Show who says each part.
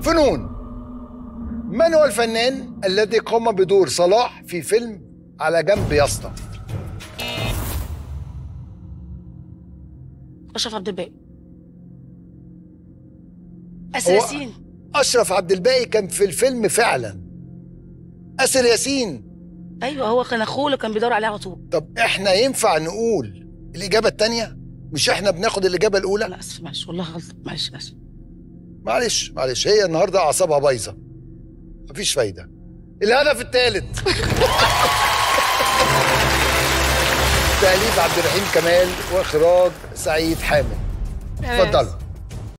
Speaker 1: فنون من هو الفنان الذي قام بدور صلاح في فيلم على جنب يا اسطى
Speaker 2: اشرف عبد الباقي اسر ياسين
Speaker 1: اشرف عبد الباقي كان في الفيلم فعلا اسر ياسين
Speaker 2: ايوه هو كان اخوه اللي كان بيدور عليه على طول
Speaker 1: طب احنا ينفع نقول الاجابه الثانيه مش احنا بناخد الاجابه الاولى
Speaker 2: لا اسف معلش والله غلط معلش اسف
Speaker 1: معلش معلش هي النهارده اعصابها بايظه مفيش فايده الهدف الثالث تأليف عبد الرحيم كمال واخراج سعيد حامد اتفضلوا